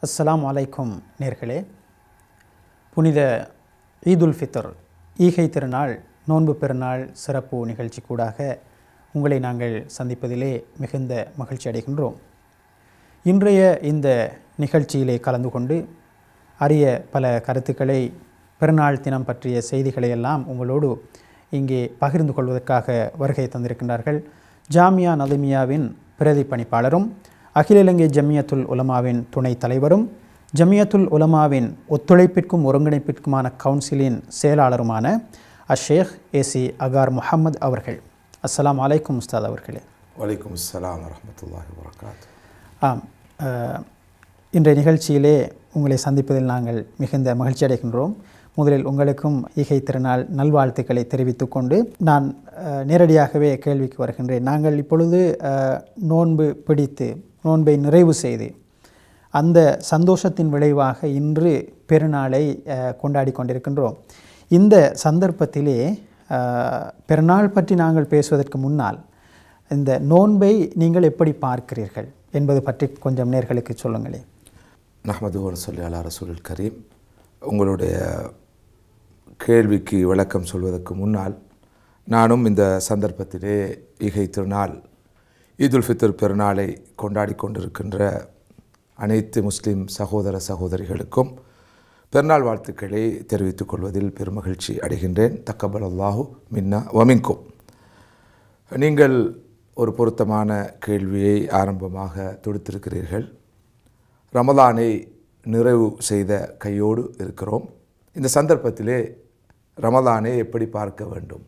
அஸ்ஸலாமு அலைக்கும் நேர்களே புனித ஈதுல் ஃபித்ர் ஈகை திருநாள் நோன்பு பெருநாள் சிறப்பு நிகழ்ச்சி கூடாக உங்களை நாங்கள் சந்திப்பதிலே மிகுந்த மகிழ்ச்சி அடைகின்றோம் இன்றைய இந்த நிகழ்ச்சியிலே கலந்து கொண்டு அரிய பல கருத்துக்களை பெருநாள் தினம் பற்றிய செய்திகளை எல்லாம் உங்களோடு இங்கே பகிர்ந்து கொள்வதற்காக வருகை தந்திருக்கின்றார்கள் ஜாமியா நதுமியாவின் பிரதி பணிப்பாளரும் அகில இலங்கை ஜமியத்துல் உலமாவின் துணைத் தலைவரும் ஜமியத்துல் உலமாவின் ஒத்துழைப்பிற்கும் ஒருங்கிணைப்பிற்குமான கவுன்சிலின் செயலாளருமான அஷேக் ஏசி அகார் முஹம்மது அவர்கள் அஸ்ஸலாமு அலைக்கும் உஸ்தாத் அவர்களே வலைக்கும் அஸ்ஸலாம் வரமத்துல்லாஹி வரகாத்து ஆம் அஹ், இன்றைய நிகழ்ச்சியிலே உங்களை சந்திப்பதில் நாங்கள் மிகுந்த மகிழ்ச்சி அடைகின்றோம் முதலில் உங்களுக்கும் ஈகை திருநாள் நல்வாழ்த்துக்களை தெரிவித்துக் கொண்டு நான் அஹ், நேரடியாகவே கேள்விக்கு வருகின்றேன் நாங்கள் இப்பொழுது அஹ், நோன்பு பிடித்து நோன்பை நிறைவு செய்து அந்த சந்தோஷத்தின் விளைவாக இன்று பெருநாளை அஹ், கொண்டாடி கொண்டிருக்கின்றோம் இந்த சந்தர்ப்பத்திலே அஹ், பெருநாள் பற்றி நாங்கள் பேசுவதற்கு முன்னால் இந்த நோன்பை நீங்கள் எப்படி பார்க்கிறீர்கள் என்பது பற்றி கொஞ்சம் நேர்களுக்கு சொல்லுங்களேன் நஹமது சொல்லி அலா ரசூலுல் கரீம் உங்களுடைய கேள்விக்கு விளக்கம் சொல்வதற்கு முன்னால் நானும் இந்த சந்தர்ப்பத்திலே ஈகை திருநாள் ஈதுல் ஃபித்ர் பெருநாளை கொண்டாடி கொண்டிருக்கின்ற அனைத்து முஸ்லிம் சகோதர சகோதரிகளுக்கும் பெருநாள் வாழ்த்துக்களை தெரிவித்துக் கொள்வதில் பெருமகிழ்ச்சி அடைகின்றேன் தக்கபல் அல்லாஹு மின்னா வமின்கும் நீங்கள் ஒரு பொருத்தமான கேள்வியை ஆரம்பமாக தொடுத்திருக்கிறீர்கள் ரமலானை நிறைவு செய்த கையோடு இருக்கிறோம் இந்த சந்தர்ப்பத்திலே ரமலானை எப்படி பார்க்க வேண்டும்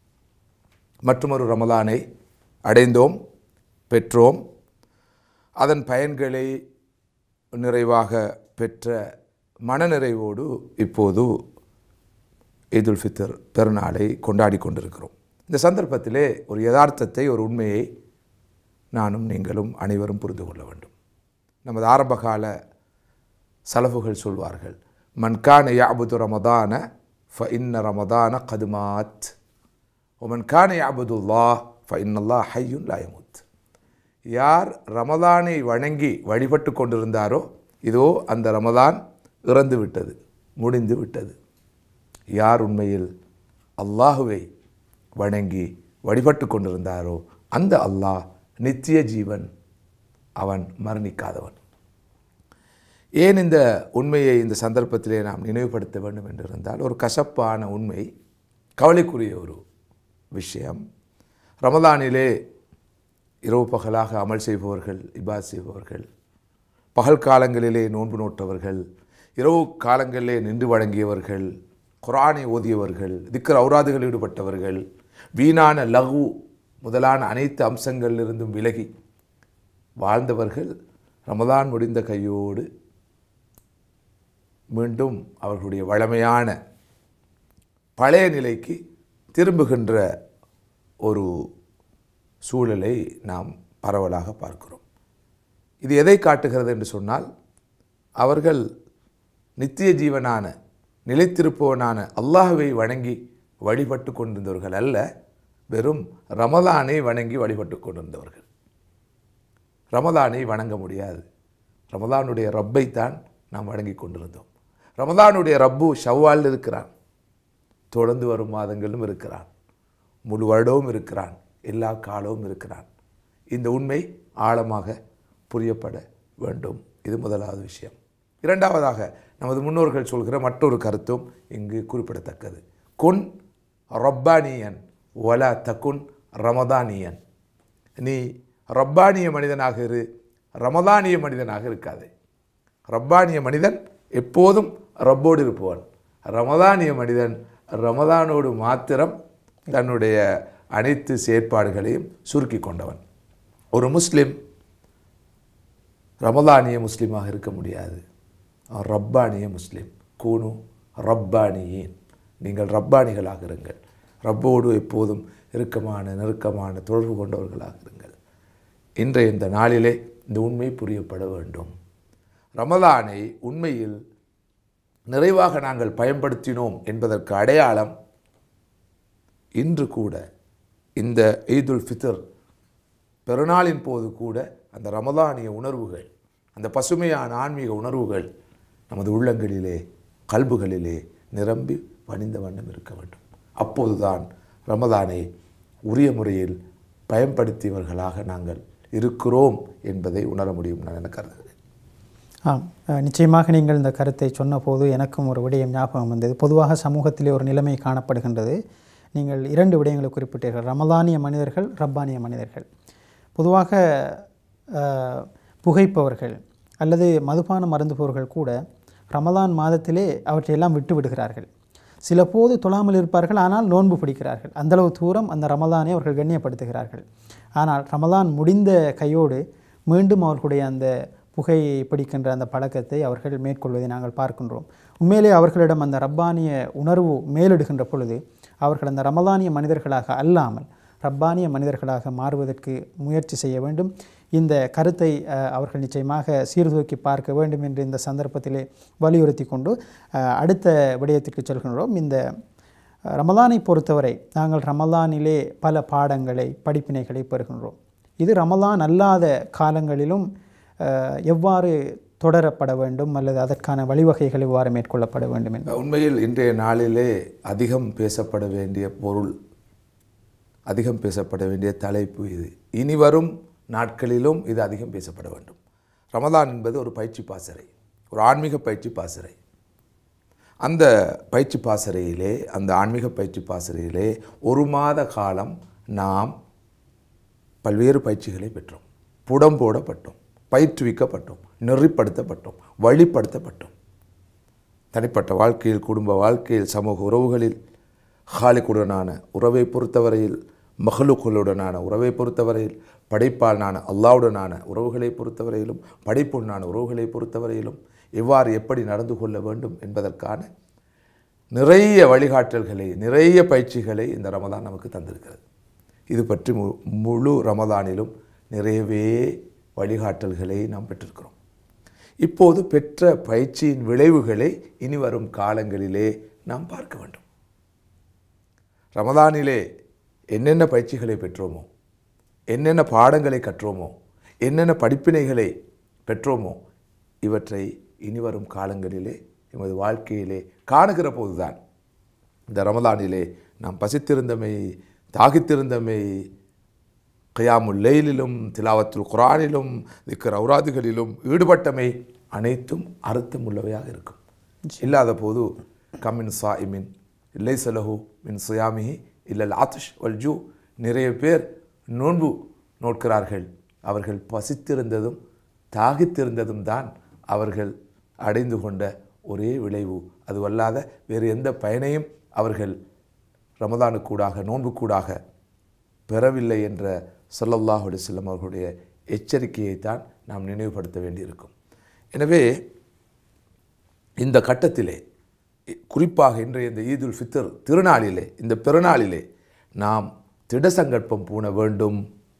மற்றொரு ரமலானை அடைந்தோம் பெற்றோம் அதன் பயன்களை நிறைவாக பெற்ற மனநிறைவோடு இப்போது ஈதுல் ஃபித்ர் பெருநாளை கொண்டாடி கொண்டிருக்கிறோம் இந்த சந்தர்ப்பத்திலே ஒரு யதார்த்தத்தை ஒரு உண்மையை நானும் நீங்களும் அனைவரும் புரிந்து கொள்ள வேண்டும் நமது ஆரம்பகால சலஃபுகள் சொல்வார்கள் மன்கான யாபுது ரமதான ஃப இன்ன ரமதான கதுமாத் ஒமன் கான யாபுதுல்லா ஃப இன்னல்லா ஹையுன் லாயமுத் யார் ரமதானை வணங்கி வழிபட்டு கொண்டிருந்தாரோ இதோ அந்த ரமதான் இறந்து விட்டது முடிந்து விட்டது யார் உண்மையில் அல்லாஹுவை வணங்கி வழிபட்டு கொண்டிருந்தாரோ அந்த அல்லாஹ் நித்திய ஜீவன் அவன் மரணிக்காதவன் ஏன் இந்த உண்மையை இந்த சந்தர்ப்பத்திலே நாம் நினைவுபடுத்த வேண்டும் என்று இருந்தால் ஒரு கசப்பான உண்மை கவலைக்குரிய ஒரு விஷயம் ரமதானிலே இரவு பகலாக அமல் செய்பவர்கள் இபாத் செய்பவர்கள் பகல் காலங்களிலே நோன்பு நோட்டவர்கள் இரவு காலங்களிலே நின்று வழங்கியவர்கள் குரானை ஓதியவர்கள் திக்கர் ஔராதுகளில் ஈடுபட்டவர்கள் வீணான லகு முதலான அனைத்து அம்சங்களிலிருந்தும் விலகி வாழ்ந்தவர்கள் ரமதான் முடிந்த கையோடு மீண்டும் அவர்களுடைய வழமையான பழைய நிலைக்கு திரும்புகின்ற ஒரு சூழலை நாம் பரவலாக பார்க்கிறோம் இது எதை காட்டுகிறது என்று சொன்னால் அவர்கள் நித்திய ஜீவனான நிலைத்திருப்பவனான அல்லாஹுவை வணங்கி வழிபட்டு கொண்டிருந்தவர்கள் அல்ல வெறும் ரமதானை வணங்கி வழிபட்டு கொண்டிருந்தவர்கள் ரமதானை வணங்க முடியாது ரமதானுடைய ரப்பைத்தான் நாம் வணங்கி கொண்டிருந்தோம் ரமதானுடைய ரப்பு ஷவ்வால் இருக்கிறான் தொடர்ந்து வரும் மாதங்களும் இருக்கிறான் முழு வருடமும் இருக்கிறான் எல்லா காலமும் இருக்கிறான் இந்த உண்மை ஆழமாக புரியப்பட வேண்டும் இது முதலாவது விஷயம் இரண்டாவதாக நமது முன்னோர்கள் சொல்கிற மற்றொரு கருத்தும் இங்கு குறிப்பிடத்தக்கது குன் ரப்பானியன் ஒலா தகுன் ரமதானியன் நீ ரப்பானிய மனிதனாக இரு ரமதானிய மனிதனாக இருக்காதே ரப்பானிய மனிதன் எப்போதும் ரப்போடு இருப்பவன் ரமதானிய மனிதன் ரமதானோடு மாத்திரம் தன்னுடைய அனைத்து செயற்பாடுகளையும் சுருக்கி கொண்டவன் ஒரு முஸ்லிம் ரமதானிய முஸ்லீமாக இருக்க முடியாது அவன் ரப்பானிய முஸ்லீம் கூனு ரப்பானியேன் நீங்கள் ரப்பானிகளாக இருங்கள் ரப்போடு எப்போதும் இறுக்கமான நெருக்கமான தொடர்பு கொண்டவர்களாக இருங்கள் இன்றைய இந்த நாளிலே இந்த உண்மை புரியப்பட வேண்டும் ரமதானை உண்மையில் நிறைவாக நாங்கள் பயன்படுத்தினோம் என்பதற்கு அடையாளம் இன்று கூட இந்த ஈதுல் ஃபித்ர் பெருநாளின் போது கூட அந்த ரமதானிய உணர்வுகள் அந்த பசுமையான ஆன்மீக உணர்வுகள் நமது உள்ளங்களிலே கல்புகளிலே நிரம்பி வணிந்த வண்ணம் இருக்க வேண்டும் அப்போதுதான் ரமதானை உரிய முறையில் பயன்படுத்தியவர்களாக நாங்கள் இருக்கிறோம் என்பதை உணர முடியும் நான் என கருதுகிறேன் ஆம் அஹ், நிச்சயமாக நீங்கள் இந்த கருத்தை சொன்னபோது எனக்கும் ஒரு விடயம் ஞாபகம் வந்தது பொதுவாக சமூகத்திலே ஒரு நிலைமை காணப்படுகின்றது நீங்கள் இரண்டு விடயங்களை குறிப்பிட்டீர்கள் ரமதானிய மனிதர்கள் ரப்பானிய மனிதர்கள் பொதுவாக அஹ், புகைப்பவர்கள் அல்லது மதுபானம் மருந்துபவர்கள் கூட ரமதான் மாதத்திலே அவற்றையெல்லாம் விட்டு விடுகிறார்கள் சில போது தொழாமல் இருப்பார்கள் ஆனால் நோன்பு பிடிக்கிறார்கள் அந்தளவு தூரம் அந்த ரமலானை அவர்கள் கண்ணியப்படுத்துகிறார்கள் ஆனால் ரமலான் முடிந்த கையோடு மீண்டும் அவர்களுடைய அந்த புகை பிடிக்கின்ற அந்த பழக்கத்தை அவர்கள் மேற்கொள்வதை நாங்கள் பார்க்கின்றோம் உண்மையிலே அவர்களிடம் அந்த ரப்பானிய உணர்வு மேலிடுகின்ற பொழுது அவர்கள் அந்த ரமலானிய மனிதர்களாக அல்லாமல் ரப்பானிய மனிதர்களாக மாறுவதற்கு முயற்சி செய்ய வேண்டும் இந்த கருத்தை அஹ், அவர்கள் நிச்சயமாக சீர்தூக்கி பார்க்க வேண்டும் என்று இந்த சந்தர்ப்பத்திலே வலியுறுத்தி கொண்டு அஹ், அடுத்த விடயத்திற்கு செல்கின்றோம் இந்த அஹ், ரமலானை பொறுத்தவரை நாங்கள் ரமலானிலே பல பாடங்களை படிப்பினைகளை பெறுகின்றோம் இது ரமலான் அல்லாத காலங்களிலும் அஹ், எவ்வாறு தொடரப்பட வேண்டும் அல்லது அதற்கான வழிவகைகள் எவ்வாறு மேற்கொள்ளப்பட வேண்டும் என்று உண்மையில் இன்றைய நாளிலே அதிகம் பேசப்பட வேண்டிய பொருள் அதிகம் பேசப்பட வேண்டிய தலைப்பு இது இனி வரும் நாட்களிலும் இது அதிகம் பேசப்பட வேண்டும் ரமதான் என்பது ஒரு பயிற்சி பாசறை ஒரு ஆன்மீக பயிற்சி பாசறை அந்த பயிற்சி பாசறையிலே அந்த ஆன்மீக பயிற்சி பாசறையிலே ஒரு மாத காலம் நாம் பல்வேறு பயிற்சிகளை பெற்றோம் புடம் போடப்பட்டோம் பயிற்றுவிக்கப்பட்டோம் நெறிப்படுத்தப்பட்டோம் வழிப்படுத்தப்பட்டோம் தனிப்பட்ட வாழ்க்கையில் குடும்ப வாழ்க்கையில் சமூக உறவுகளில் ஹாலிக்குடனான உறவை பொறுத்தவரையில் மகளுக்களுடனான உறவை பொறுத்தவரையில் படைப்பாளனான அல்லாவுடனான உறவுகளை பொறுத்தவரையிலும் படைப்புடனான உறவுகளை பொறுத்தவரையிலும் எவ்வாறு எப்படி நடந்து கொள்ள வேண்டும் என்பதற்கான நிறைய வழிகாட்டல்களை நிறைய பயிற்சிகளை இந்த ரமதான் நமக்கு தந்திருக்கிறது இது பற்றி மு முழு ரமதானிலும் நிறையவே வழிகாட்டல்களை நாம் பெற்றிருக்கிறோம் இப்போது பெற்ற பயிற்சியின் விளைவுகளை இனி வரும் காலங்களிலே நாம் பார்க்க வேண்டும் ரமதானிலே என்னென்ன பயிற்சிகளை பெற்றோமோ என்னென்ன பாடங்களை கற்றோமோ என்னென்ன படிப்பினைகளை பெற்றோமோ இவற்றை இனி வரும் காலங்களிலே எமது வாழ்க்கையிலே காணுகிற போதுதான் இந்த ரமதானிலே நாம் பசித்திருந்தமை தாகித்திருந்தமை கயாமுல் லைலிலும் திலாவத்துல் குரானிலும் திக்கர் ஔராதுகளிலும் ஈடுபட்டமை அனைத்தும் அர்த்தம் உள்ளவையாக இருக்கும் இல்லாத போது கமின் சாயிமின் இல்லை சலஹு மின் சுயாமிஹி இல்லல் ஆத்துஷ் வல் ஜூ நிறைய பேர் நோன்பு நோட்கிறார்கள் அவர்கள் பசித்திருந்ததும் தாகித்திருந்ததும் தான் அவர்கள் அடைந்து கொண்ட ஒரே விளைவு அதுவல்லாத வேறு எந்த பயனையும் அவர்கள் ரமதானுக்கூடாக நோன்புக்கூடாக பெறவில்லை என்ற ஸல்லல்லாஹு அலைஹி வஸல்லம் அவர்களுடைய எச்சரிக்கையைத்தான் நாம் நினைவுபடுத்த வேண்டியிருக்கும் எனவே இந்த கட்டத்திலே இ- குறிப்பாக இன்றைய இந்த ஈதுல் ஃபித்ர் திருநாளிலே இந்த பெருநாளிலே நாம் திடசங்கற்பம் பூண வேண்டும்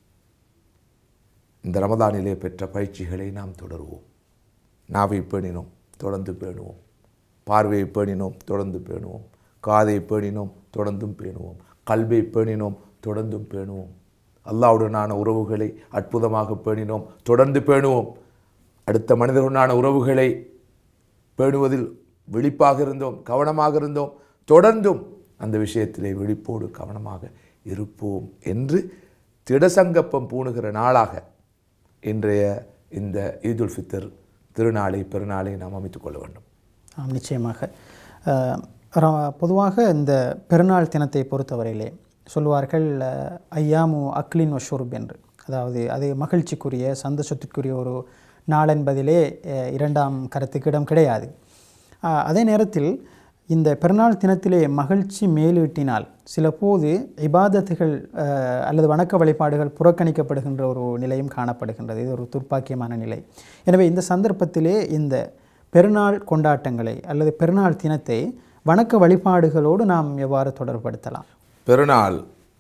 இந்த ரமதானிலே பெற்ற பயிற்சிகளை நாம் தொடருவோம் நாவை பேணினோம் தொடர்ந்து பேணுவோம் பார்வையை பேணினோம் தொடர்ந்து பேணுவோம் காதை பேணினோம் தொடர்ந்தும் பேணுவோம் கல்வை பேணினோம் தொடர்ந்தும் பேணுவோம் அல்லாவுடனான உறவுகளை அற்புதமாக பேணினோம் தொடர்ந்து பேணுவோம் அடுத்த மனிதருடனான உறவுகளை பேணுவதில் விழிப்பாக இருந்தோம் கவனமாக இருந்தோம் தொடர்ந்தும் அந்த விஷயத்திலே விழிப்போடு கவனமாக இருப்போம் என்று திடசங்கப்பம் பூணுகிற நாளாக இன்றைய இந்த ஈதுல் ஃபித்ர் திருநாளை பெருநாளை நாம் அமைத்துக் கொள்ள வேண்டும் ஆம் நிச்சயமாக அஹ், ர- பொதுவாக இந்த பெருநாள் தினத்தை பொறுத்தவரையிலே சொல்வார்கள் அஹ், ஐயாமு அக்லின் வஷுர்ப் என்று அதாவது அது மகிழ்ச்சிக்குரிய சந்தோஷத்திற்குரிய ஒரு நாள் என்பதிலே அஹ், இரண்டாம் கருத்துக்கு இடம் கிடையாது அஹ், அதே நேரத்தில் இந்த பெருநாள் தினத்திலே மகிழ்ச்சி மேலீட்டினால் சில போது இபாதத்துகள் அஹ், அல்லது வணக்க வழிபாடுகள் புறக்கணிக்கப்படுகின்ற ஒரு நிலையும் காணப்படுகின்றது இது ஒரு துர்ப்பாக்கியமான நிலை எனவே இந்த சந்தர்ப்பத்திலே இந்த பெருநாள் கொண்டாட்டங்களை அல்லது பெருநாள் தினத்தை வணக்க வழிபாடுகளோடு நாம் எவ்வாறு தொடர்படுத்தலாம் பெருநாள்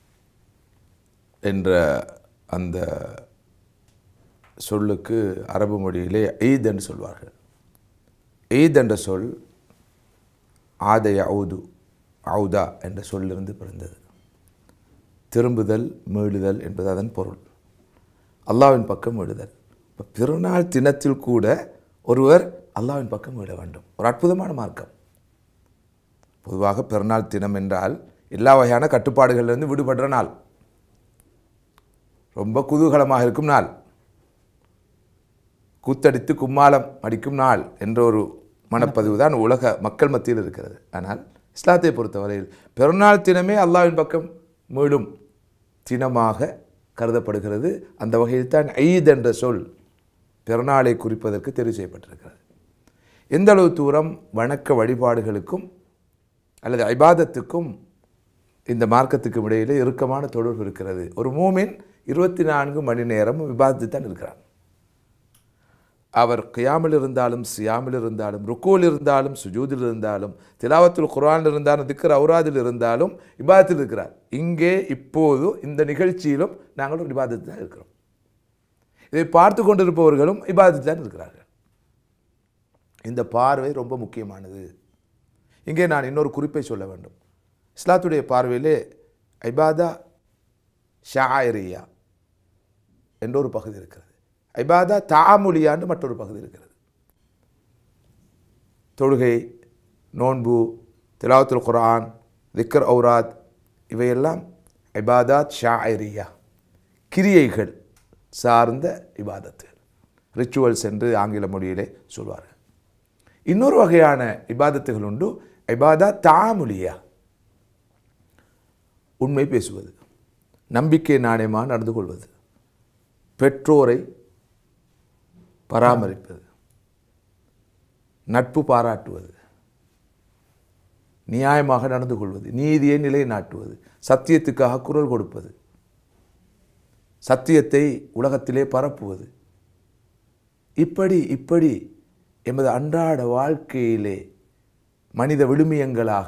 என்ற அந்த சொல்லுக்கு அரபு மொழியிலே ஈத் என்று சொல்வார்கள் ஈத் என்ற சொல் ஆதய அவுது அவுதா என்ற சொல்லிருந்து பிறந்தது திரும்புதல் மீளுதல் என்பது அதன் பொருள் அல்லாவின் பக்கம் மீளுதல் இப்போ பிறநாள் தினத்தில் கூட ஒருவர் அல்லாஹ்வின் பக்கம் விட வேண்டும் ஒரு அற்புதமான மார்க்கம் பொதுவாக பிறநாள் தினம் என்றால் எல்லா வகையான கட்டுப்பாடுகளிலிருந்து விடுபடுற நாள் ரொம்ப குதூகலமாக இருக்கும் நாள் கூத்தடித்து கும்மாளம் அடிக்கும் நாள் என்ற ஒரு மனப்பதிவு தான் உலக மக்கள் மத்தியில் இருக்கிறது ஆனால் இஸ்லாத்தை பொறுத்தவரையில் பெருநாள் தினமே அல்லாஹ்வின் பக்கம் மீளும் தினமாக கருதப்படுகிறது அந்த வகையில் தான் ஈத் என்ற சொல் பெருநாளை குறிப்பதற்கு தெரிவு செய்யப்பட்டிருக்கிறது எந்த அளவு தூரம் வணக்க வழிபாடுகளுக்கும் அல்லது ஐபாதத்துக்கும் இந்த மார்க்கத்துக்கும் இடையிலே இறுக்கமான தொடர்பு இருக்கிறது ஒரு மூமின் இருபத்தி நான்கு மணி நேரம் விவாதத்து தான் இருக்கிறான் அவர் கியாமில் இருந்தாலும் சியாமில் இருந்தாலும் ருக்கோவில் இருந்தாலும் சுஜூதில் இருந்தாலும் திலாவத்துல் குர்ஆனில் இருந்தாலும் திக்கர் அவுராதில் இருந்தாலும் இபாதத்தில் இருக்கிறார் இங்கே இப்போது இந்த நிகழ்ச்சியிலும் நாங்களும் இபாதத்தில் தான் இருக்கிறோம் இதை பார்த்து கொண்டிருப்பவர்களும் இபாதத்தில் தான் இருக்கிறார்கள் இந்த பார்வை ரொம்ப முக்கியமானது இங்கே நான் இன்னொரு குறிப்பை சொல்ல வேண்டும் இஸ்லாத்துடைய பார்வையிலே ஐபாதா ஷாயரியா என்ற ஒரு பகுதி இருக்கிறது ஐபாதா தாமுலியான்னு மற்றொரு பகுதி இருக்கிறது தொழுகை நோன்பு திலாவத்துல் குர்ஆன் திக்கர் ஔராத் இவையெல்லாம் இபாதாத் ஷாயரியா கிரியைகள் சார்ந்த இபாதத்துகள் ரிச்சுவல்ஸ் என்று ஆங்கில மொழியிலே சொல்வார்கள் இன்னொரு வகையான இபாதத்துகள் உண்டு இபாதா தாமுலியா உண்மை பேசுவது நம்பிக்கை நாணயமாக நடந்து கொள்வது பெற்றோரை பராமரிப்பது நட்பு பாராட்டுவது நியாயமாக நடந்து கொள்வது நீதியை நிலைநாட்டுவது சத்தியத்துக்காக குரல் கொடுப்பது சத்தியத்தை உலகத்திலே பரப்புவது இப்படி இப்படி எமது அன்றாட வாழ்க்கையிலே மனித விழுமியங்களாக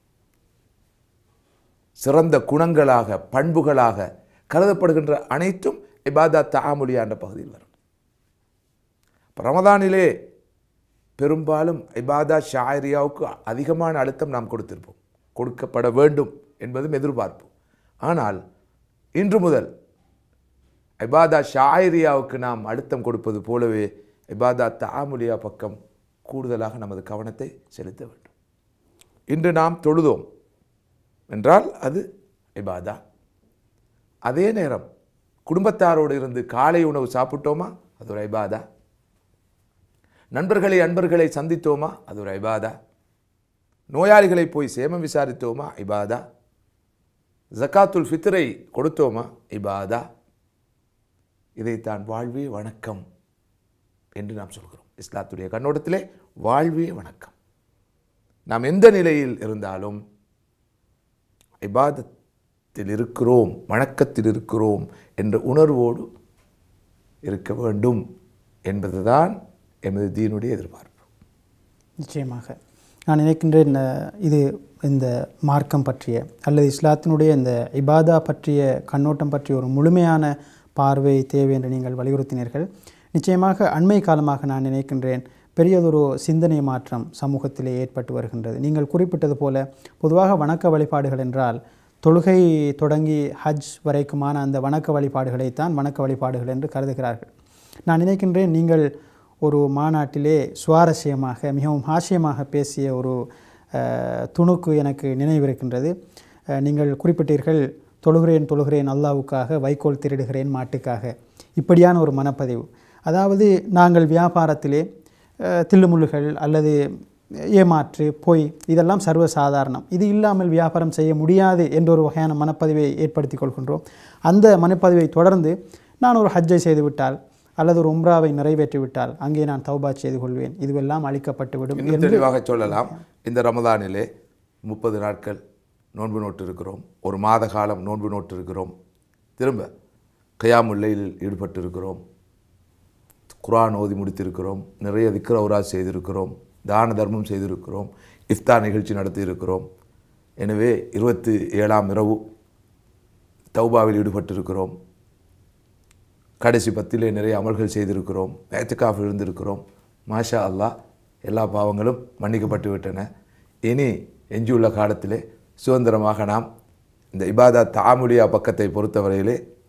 சிறந்த குணங்களாக பண்புகளாக கருதப்படுகின்ற அனைத்தும் இபாதா தாமுலியா என்ற பகுதியில் வரும் இப்ப ரமதானிலே பெரும்பாலும் இபாதா ஷாயரியாவுக்கு அதிகமான அழுத்தம் நாம் கொடுத்திருப்போம் கொடுக்கப்பட வேண்டும் என்பதும் எதிர்பார்ப்பு ஆனால் இன்று முதல் இபாதா ஷாயரியாவுக்கு நாம் அழுத்தம் கொடுப்பது போலவே இபாதா தாமுலியா பக்கம் கூடுதலாக நமது கவனத்தை செலுத்த வேண்டும் இன்று நாம் தொழுதோம் என்றால் அது இபாதா அதே நேரம் குடும்பத்தாரோடு இருந்து காலை உணவு சாப்பிட்டோமா அது ஒரு ஐபாதா நண்பர்களை அன்பர்களை சந்தித்தோமா அது ஒரு ஐபாதா நோயாளிகளை போய் சேமம் விசாரித்தோமா இபாதா ஜக்காத்துல் ஃபித்ரை கொடுத்தோமா இபாதா இதைத்தான் வாழ்வே வணக்கம் என்று நாம் சொல்கிறோம் இஸ்லாத்துடைய கண்ணோட்டத்திலே வாழ்வே வணக்கம் நாம் எந்த நிலையில் இருந்தாலும் இபாதத்தில் இருக்கிறோம் வணக்கத்தில் இருக்கிறோம் என்ற உணர்வோடு இருக்க வேண்டும் என்பதுதான் எமது தீனுடைய எதிர்பார்ப்பு நிச்சயமாக நான் நினைக்கின்றேன் இந்த- இது இந்த மார்க்கம் பற்றிய அல்லது இஸ்லாத்தினுடைய இந்த இபாதா பற்றிய கண்ணோட்டம் பற்றிய ஒரு முழுமையான பார்வை தேவை என்று நீங்கள் வலியுறுத்தினீர்கள் நிச்சயமாக அண்மை காலமாக நான் நினைக்கின்றேன் பெரியதொரு சிந்தனை மாற்றம் சமூகத்திலே ஏற்பட்டு வருகின்றது நீங்கள் குறிப்பிட்டது போல பொதுவாக வணக்க வழிபாடுகள் என்றால் தொழுகை தொடங்கி ஹஜ் வரைக்குமான அந்த வணக்க வழிபாடுகளைத்தான் வணக்க வழிபாடுகள் என்று கருதுகிறார்கள் நான் நினைக்கின்றேன் நீங்கள் ஒரு மாநாட்டிலே சுவாரஸ்யமாக மிகவும் ஹாஸ்யமாக பேசிய ஒரு அஹ், துணுக்கு எனக்கு நினைவிருக்கின்றது அஹ், நீங்கள் குறிப்பிட்டீர்கள் தொழுகிறேன் தொழுகிறேன் அல்லாவுக்காக வைக்கோல் திருடுகிறேன் மாட்டுக்காக இப்படியான ஒரு மனப்பதிவு அதாவது நாங்கள் வியாபாரத்திலே அஹ், தில்லுமுள்ளுகள் அல்லது ஏமாற்று பொய் இதெல்லாம் சர்வசாதாரணம் இது இல்லாமல் வியாபாரம் செய்ய முடியாது என்ற ஒரு வகையான மனப்பதிவை ஏற்படுத்திக் கொள்கின்றோம் அந்த மனப்பதிவை தொடர்ந்து நான் ஒரு ஹஜ்ஜை செய்துவிட்டால் அல்லது ஒரு உம்ராவை நிறைவேற்றிவிட்டால் அங்கே நான் தௌபா செய்து கொள்வேன் இதுவெல்லாம் அளிக்கப்பட்டு விடும் இன்னும் தெளிவாக சொல்லலாம் இந்த ரமதானிலே முப்பது நாட்கள் நோன்பு நோட்டு இருக்கிறோம் ஒரு மாத காலம் நோன்பு நோட்டு இருக்கிறோம் திரும்ப கயாமுல்லையில் ஈடுபட்டு இருக்கிறோம் குர்ஆன் ஓதி முடித்திருக்கிறோம் நிறைய திக்ர உராஜ் செய்திருக்கிறோம் தான தர்மம் செய்திருக்கிறோம் இஃப்தார் நிகழ்ச்சி நடத்தி இருக்கிறோம் எனவே இருபத்தி ஏழாம் இரவு தௌபாவில் ஈடுபட்டிருக்கிறோம் கடைசி பத்திலே நிறைய அமல்கள் செய்திருக்கிறோம் ஏத்துக்காஃப் இருந்திருக்கிறோம் மாஷா அல்லாஹ் எல்லா பாவங்களும் மன்னிக்கப்பட்டு விட்டன இனி எஞ்சியுள்ள காலத்திலே சுதந்திரமாக நாம் இந்த இபாதா தாமுடியா பக்கத்தை பொறுத்தவரையிலே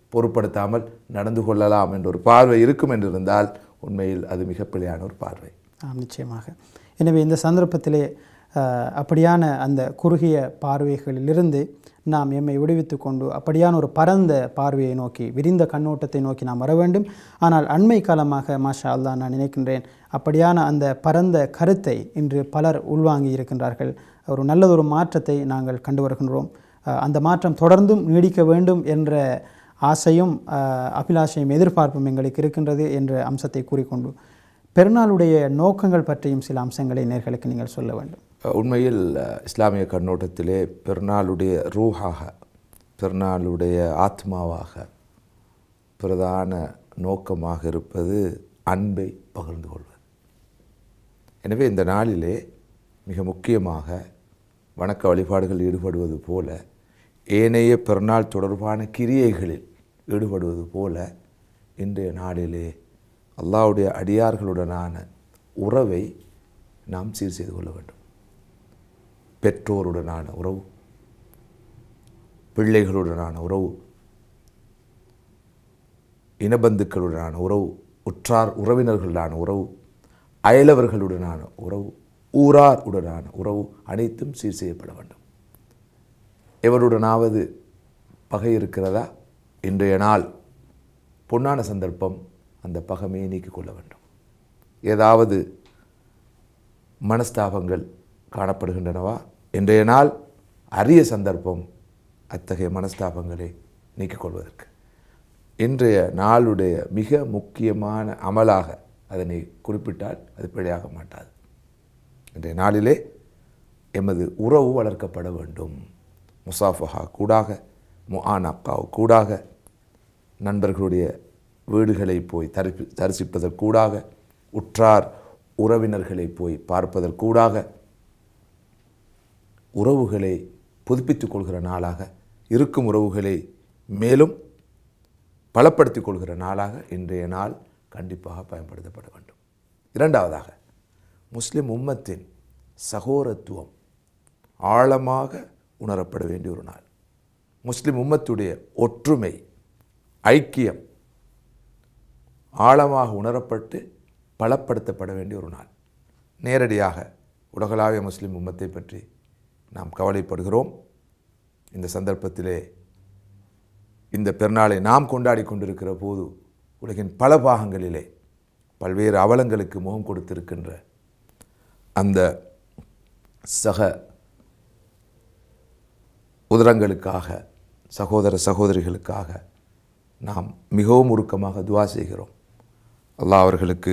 பொருட்படுத்தாமல் நடந்து கொள்ளலாம் என்ற ஒரு பார்வை இருக்கும் என்றிருந்தால் உண்மையில் அது மிக பிழையான ஒரு பார்வை ஆம் நிச்சயமாக எனவே இந்த சந்தர்ப்பத்திலே அஹ், அப்படியான அந்த குறுகிய பார்வைகளிலிருந்து நாம் எம்மை விடுவித்து கொண்டு அப்படியான ஒரு பரந்த பார்வையை நோக்கி விரிந்த கண்ணோட்டத்தை நோக்கி நாம் வர வேண்டும் ஆனால் அண்மை காலமாக மாஷா அல்லாஹ் நான் நினைக்கின்றேன் அப்படியான அந்த பரந்த கருத்தை இன்று பலர் உள்வாங்கி இருக்கின்றார்கள் ஒரு நல்லதொரு மாற்றத்தை நாங்கள் கண்டு வருகின்றோம் அஹ், அந்த மாற்றம் தொடர்ந்தும் நீடிக்க வேண்டும் என்ற ஆசையும் அஹ், அபிலாஷையும் எதிர்பார்ப்பும் எங்களுக்கு இருக்கின்றது என்ற அம்சத்தை கூறிக்கொண்டு பெருநாளுடைய நோக்கங்கள் பற்றியும் சில அம்சங்களை நேர்களுக்கு நீங்கள் சொல்ல வேண்டும் உண்மையில் அஹ், இஸ்லாமிய கண்ணோட்டத்திலே பெருநாளுடைய ரூஹாக பெருநாளுடைய ஆத்மாவாக பிரதான நோக்கமாக இருப்பது அன்பை பகிர்ந்து கொள்வது எனவே இந்த நாளிலே மிக முக்கியமாக வணக்க வழிபாடுகளில் ஈடுபடுவது போல ஏனைய பெருநாள் தொடர்பான கிரியைகளில் ஈடுபடுவது போல இன்றைய நாளிலே அல்லாஹ்வுடைய அடியார்களுடனான உறவை நாம் சீர் செய்து கொள்ள வேண்டும் பெற்றோருடனான உறவு பிள்ளைகளுடனான உறவு இனபந்துக்களுடனான உறவு உற்றார் உறவினர்களுடனான உறவு அயலவர்களுடனான உறவு ஊரார் உடனான உறவு அனைத்தும் சீர் செய்யப்பட வேண்டும் எவருடனாவது பகை இருக்கிறதா இன்றைய நாள் பொன்னான சந்தர்ப்பம் அந்த பகைமையை நீக்கிக் கொள்ள வேண்டும் ஏதாவது மனஸ்தாபங்கள் காணப்படுகின்றனவா இன்றைய நாள் அரிய சந்தர்ப்பம் அத்தகைய மனஸ்தாபங்களை நீக்கிக் கொள்வதற்கு இன்றைய நாளுடைய மிக முக்கியமான அமலாக அதனை குறிப்பிட்டால் அது பிழையாக மாட்டாது இன்றைய நாளிலே எமது உறவு வளர்க்கப்பட வேண்டும் முசாஃபஹா கூடாக முஆனக்காவு கூடாக நண்பர்களுடைய வீடுகளை போய் தரிசி தரிசிப்பதற்கூடாக உற்றார் உறவினர்களை போய் பார்ப்பதற்கூடாக உறவுகளை புதுப்பித்துக் கொள்கிற நாளாக இருக்கும் உறவுகளை மேலும் பலப்படுத்திக் கொள்கிற நாளாக இன்றைய நாள் கண்டிப்பாக பயன்படுத்தப்பட வேண்டும் இரண்டாவதாக முஸ்லிம் உம்மத்தின் சகோதரத்துவம் ஆழமாக உணரப்பட வேண்டிய ஒரு நாள் முஸ்லிம் உம்மத்துடைய ஒற்றுமை ஐக்கியம் ஆழமாக உணரப்பட்டு பலப்படுத்தப்பட வேண்டிய ஒரு நாள் நேரடியாக உலகளாவிய முஸ்லிம் உம்மத்தை பற்றி நாம் கவலைப்படுகிறோம் இந்த சந்தர்ப்பத்திலே இந்த பெருநாளை நாம் கொண்டாடி கொண்டிருக்கிற போது உலகின் பல பாகங்களிலே பல்வேறு அவலங்களுக்கு முகம் கொடுத்திருக்கின்ற அந்த சக உதரங்களுக்காக சகோதர சகோதரிகளுக்காக நாம் மிகவும் உருக்கமாக துவா செய்கிறோம் அல்லாஹ் அவர்களுக்கு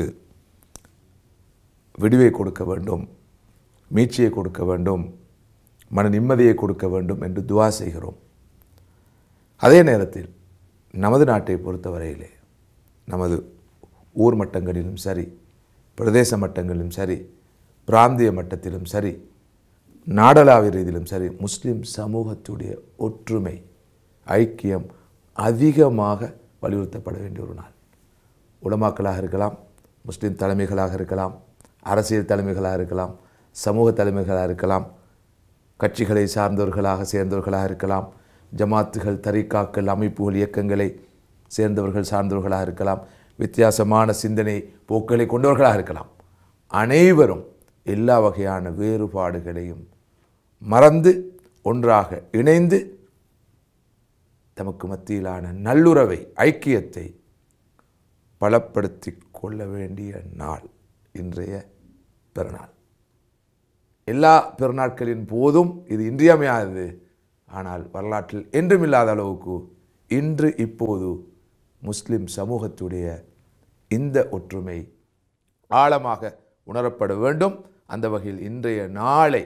விடுவை கொடுக்க வேண்டும் மீட்சியை கொடுக்க வேண்டும் மன நிம்மதியை கொடுக்க வேண்டும் என்று துவா செய்கிறோம் அதே நேரத்தில் நமது நாட்டை பொறுத்தவரையிலே நமது ஊர் மட்டங்களிலும் சரி பிரதேச மட்டங்களிலும் சரி பிராந்திய மட்டத்திலும் சரி நாடளாவிய ரீதியிலும் சரி முஸ்லிம் சமூகத்துடைய ஒற்றுமை ஐக்கியம் அதிகமாக வலியுறுத்தப்பட வேண்டிய ஒரு நாள் உலமாக்களாக இருக்கலாம் முஸ்லிம் தலைமைகளாக இருக்கலாம் அரசியல் தலைமைகளாக இருக்கலாம் சமூக தலைமைகளாக இருக்கலாம் கட்சிகளை சார்ந்தவர்களாக சேர்ந்தவர்களாக இருக்கலாம் ஜமாத்துகள் தரிகாக்கள் அமைப்புகள் இயக்கங்களை சேர்ந்தவர்கள் சார்ந்தவர்களாக இருக்கலாம் வித்தியாசமான சிந்தனை போக்குகளை கொண்டவர்களாக இருக்கலாம் அனைவரும் எல்லா வகையான வேறுபாடுகளையும் மறந்து ஒன்றாக இணைந்து தமக்கு மத்தியிலான நல்லுறவை ஐக்கியத்தை பலப்படுத்தி கொள்ள வேண்டிய நாள் இன்றைய பெருநாள் எல்லா பெருநாட்களின் போதும் இது இன்றியமையாதது ஆனால் வரலாற்றில் என்றும் இல்லாத அளவுக்கு இன்று இப்போது முஸ்லிம் சமூகத்துடைய இந்த ஒற்றுமை ஆழமாக உணரப்பட வேண்டும் அந்த வகையில் இன்றைய நாளை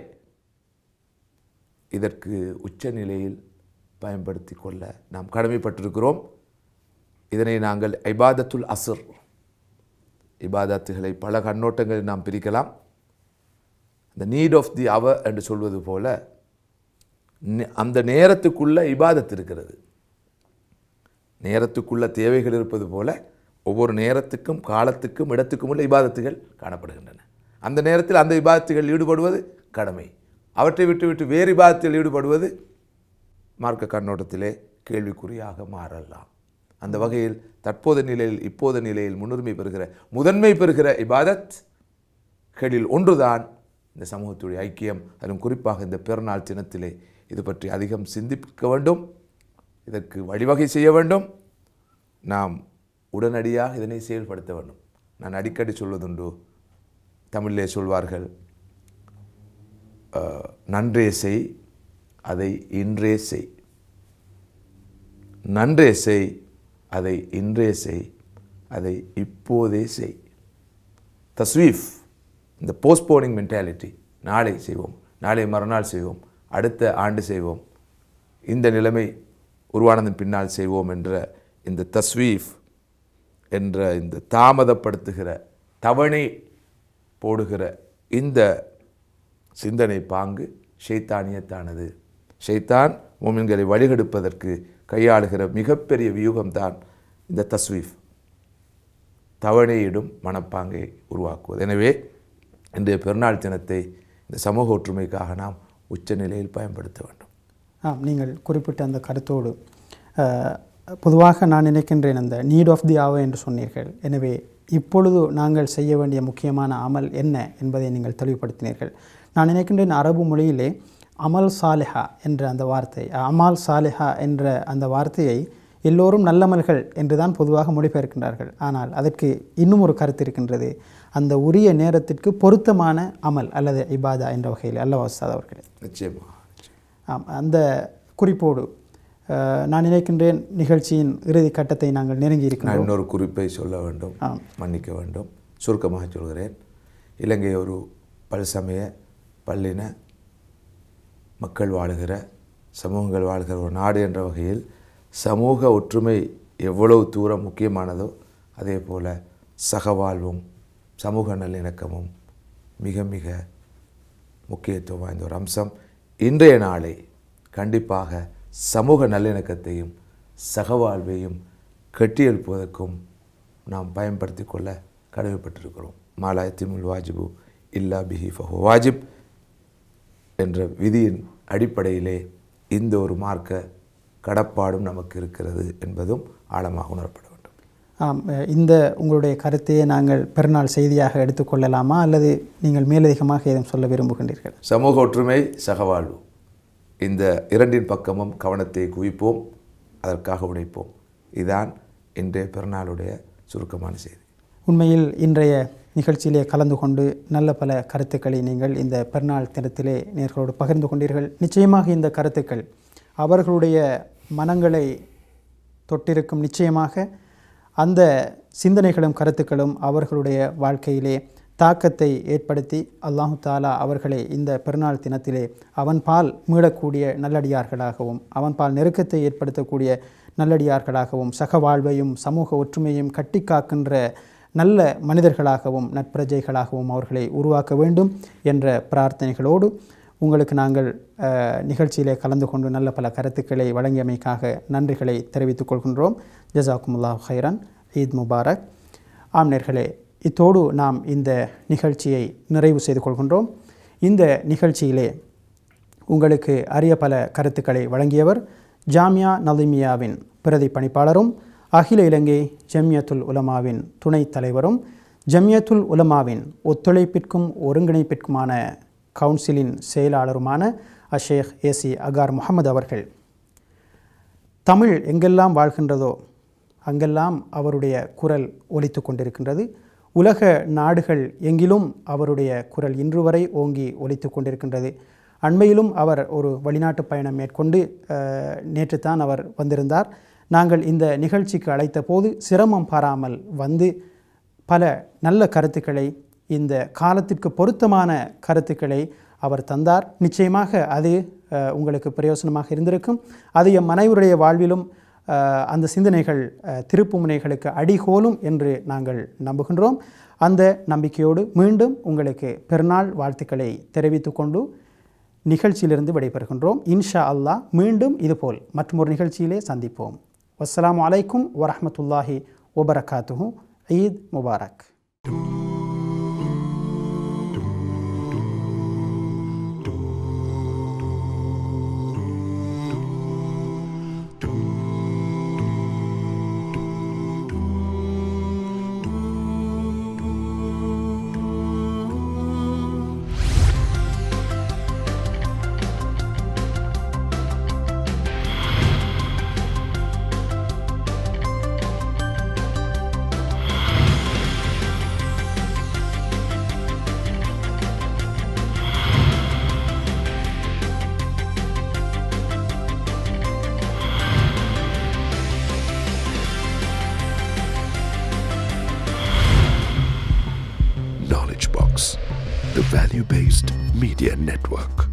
இதற்கு உச்சநிலையில் பயன்படுத்தி கொள்ள நாம் கடமைப்பட்டிருக்கிறோம் இதனை நாங்கள் ஐபாதத்துல் அஸ்ர் இபாதத்துகளை பல கண்ணோட்டங்களில் நாம் பிரிக்கலாம் the need of the hour என்று சொல்வது போல நே- அந்த நேரத்துக்குள்ள இபாதத் இருக்கிறது நேரத்துக்குள்ள தேவைகள் இருப்பது போல ஒவ்வொரு நேரத்துக்கும் காலத்துக்கும் இடத்துக்கும் உள்ள இபாதத்துகள் காணப்படுகின்றன அந்த நேரத்தில் அந்த இபாதத்துகள் ஈடுபடுவது கடமை அவற்றை விட்டுவிட்டு வேறு இபாதத்தில் ஈடுபடுவது மார்க்க கண்ணோட்டத்திலே கேள்விக்குறியாக மாறலாம் அந்த வகையில் தற்போது நிலையில் இப்போது நிலையில் முன்னுரிமை பெறுகிற முதன்மை பெறுகிற இபாதத் களில் ஒன்றுதான் இந்த சமூகத்துடைய ஐக்கியம் அதிலும் குறிப்பாக இந்த பிறநாள் தினத்திலே இது பற்றி அதிகம் சிந்திக்க வேண்டும் இதற்கு வழிவகை செய்ய வேண்டும் நாம் உடனடியாக இதனை செயல்படுத்த வேண்டும் நான் அடிக்கடி சொல்வதுண்டு தமிழிலே சொல்வார்கள் அஹ், நன்றே செய் அதை இன்றே செய் நன்றே செய் அதை இன்றே செய் அதை இப்போதே செய் தஸ்வீஃப் இந்த போஸ்ட்போனிங் மென்டாலிட்டி நாளை செய்வோம் நாளை மறுநாள் செய்வோம் அடுத்த ஆண்டு செய்வோம் இந்த நிலைமை உருவானதன் பின்னால் செய்வோம் என்ற இந்த தஸ்வீஃப் என்ற இந்த தாமதப்படுத்துகிற தவணை போடுகிற இந்த சிந்தனை பாங்கு ஷைத்தானியத்தானது ஷைத்தான் மோமின்களை வழிகெடுப்பதற்கு கையாளுகிற மிகப்பெரிய வியூகம்தான் இந்த தஸ்வீஃப் தவணையிடும் மனப்பாங்கை உருவாக்குவது எனவே இன்றைய பெருநாள் தினத்தை இந்த சமூக ஒற்றுமைக்காக நாம் உச்ச நிலையில் பயன்படுத்த வேண்டும் ஆம் நீங்கள் குறிப்பிட்ட அந்த கருத்தோடு அஹ், பொதுவாக நான் நினைக்கின்றேன் அந்த நீட் ஆஃப் தி hour என்று சொன்னீர்கள் எனவே இப்பொழுது நாங்கள் செய்ய வேண்டிய முக்கியமான அமல் என்ன என்பதை நீங்கள் தெளிவுபடுத்தினீர்கள் நான் நினைக்கின்றேன் அரபு மொழியிலே அமல் சாலிஹா என்ற அந்த வார்த்தை அமால் சாலிஹா என்ற அந்த வார்த்தையை எல்லோரும் நல்லமல்கள் என்றுதான் பொதுவாக மொழிபெயர்க்கின்றார்கள் ஆனால் அதற்கு இன்னும் ஒரு கருத்து இருக்கின்றது அந்த உரிய நேரத்திற்கு பொருத்தமான அமல் அல்லது இபாதா என்ற வகையில் அல்லவா உஸ்தாத் அவர்களே நிச்சயமாக ஆம் அந்த குறிப்போடு அஹ், நான் நினைக்கின்றேன் நிகழ்ச்சியின் இறுதி கட்டத்தை நாங்கள் நெருங்கி நான் இருக்கின்றோம் இன்னொரு குறிப்பை சொல்ல வேண்டும் ஆம். மன்னிக்க வேண்டும் சுருக்கமாக சொல்கிறேன் இலங்கை ஒரு பல்சமய பல்லின மக்கள் வாழுகிற சமூகங்கள் வாழ்கிற ஒரு நாடு என்ற வகையில் சமூக ஒற்றுமை எவ்வளவு தூரம் முக்கியமானதோ அதே போல சகவாழ்வும் சமூக நல்லிணக்கமும் மிக மிக முக்கியத்துவம் வாய்ந்த ஒரு அம்சம் இன்றைய நாளை கண்டிப்பாக சமூக நல்லிணக்கத்தையும் சகவாழ்வையும் கட்டியெழுப்புவதற்கும் நாம் பயன்படுத்தி கொள்ள கடமைப்பட்டிருக்கிறோம் மாலாயத்திமுல் வாஜிபு இல்லா பிஹி ஃபஹு வாஜிப் என்ற விதியின் அடிப்படையிலே இந்த ஒரு மார்க்க கடப்பாடும் நமக்கு இருக்கிறது என்பதும் ஆழமாக உணரப்பட வேண்டும் ஆம் அஹ், இந்த உங்களுடைய கருத்தையே நாங்கள் பெருநாள் செய்தியாக எடுத்துக்கொள்ளலாமா அல்லது நீங்கள் மேலதிகமாக ஏதும் சொல்ல விரும்புகின்றீர்கள் சமூக ஒற்றுமை சகவாழ்வு இந்த இரண்டின் பக்கமும் கவனத்தை குவிப்போம் அதற்காக உழைப்போம் இதுதான் இன்றைய பிறநாளுடைய சுருக்கமான செய்தி உண்மையில் இன்றைய நிகழ்ச்சியிலே கலந்து கொண்டு நல்ல பல கருத்துக்களை நீங்கள் இந்த பெருநாள் தினத்திலே நேர்களோடு பகிர்ந்து கொண்டீர்கள் நிச்சயமாக இந்த கருத்துக்கள் அவர்களுடைய மனங்களை தொட்டிருக்கும் நிச்சயமாக அந்த சிந்தனைகளும் கருத்துக்களும் அவர்களுடைய வாழ்க்கையிலே தாக்கத்தை ஏற்படுத்தி அல்லாஹு தாலா அவர்களை இந்த பெருநாள் தினத்திலே அவன் பால் மீளக்கூடிய நல்லடியார்களாகவும் அவன் பால் நெருக்கத்தை ஏற்படுத்தக்கூடிய நல்லடியார்களாகவும் சக வாழ்வையும் சமூக ஒற்றுமையும் கட்டி காக்கின்ற நல்ல மனிதர்களாகவும் நட்பிரஜைகளாகவும் அவர்களை உருவாக்க வேண்டும் என்ற பிரார்த்தனைகளோடு உங்களுக்கு நாங்கள் அஹ், நிகழ்ச்சியிலே கலந்து கொண்டு நல்ல பல கருத்துக்களை வழங்கியமைக்காக நன்றிகளை தெரிவித்துக் கொள்கின்றோம் ஜசாக்குமுல்லாஹ் ஹைரான் ஈத் முபாரக் ஆம் நேர்களே இத்தோடு நாம் இந்த நிகழ்ச்சியை நிறைவு செய்து கொள்கின்றோம் இந்த நிகழ்ச்சியிலே உங்களுக்கு அரிய பல கருத்துக்களை வழங்கியவர் ஜாமியா நலிமியாவின் பிரதி பணிப்பாளரும் அகில இலங்கை ஜம்யத்துல் உலமாவின் துணைத் தலைவரும் ஜம்யத்துல் உலமாவின் ஒத்துழைப்பிற்கும் ஒருங்கிணைப்பிற்குமான கவுன்சிலின் செயலாளருமான அஷேக் ஏசி அகார் முகமது அவர்கள் தமிழ் எங்கெல்லாம் வாழ்கின்றதோ அங்கெல்லாம் அவருடைய குரல் ஒலித்து கொண்டிருக்கின்றது உலக நாடுகள் எங்கிலும் அவருடைய குரல் இன்று வரை ஓங்கி ஒலித்து கொண்டிருக்கின்றது அண்மையிலும் அவர் ஒரு வெளிநாட்டு பயணம் மேற்கொண்டு அஹ், நேற்றுத்தான் அவர் வந்திருந்தார் நாங்கள் இந்த நிகழ்ச்சிக்கு அழைத்த போது சிரமம் பாராமல் வந்து பல நல்ல கருத்துக்களை இந்த காலத்திற்கு பொருத்தமான கருத்துக்களை அவர் தந்தார் நிச்சயமாக அது அஹ், உங்களுக்கு பிரயோசனமாக இருந்திருக்கும் அது எம் அனைவருடைய வாழ்விலும் அஹ், அந்த சிந்தனைகள் அஹ், திருப்புமுனைகளுக்கு அடிகோலும் என்று நாங்கள் நம்புகின்றோம் அந்த நம்பிக்கையோடு மீண்டும் உங்களுக்கு பெருநாள் வாழ்த்துக்களை தெரிவித்துக் கொண்டு நிகழ்ச்சியிலிருந்து விடைபெறுகின்றோம் இன்ஷா அல்லாஹ் மீண்டும் இதுபோல் மற்றொரு நிகழ்ச்சியிலே சந்திப்போம் வஸ்ஸலாமு அலைக்கும் வரஹ்மத்துல்லாஹி வபரகாத்துஹு ஈத் முபாரக் the Value Based Media Network.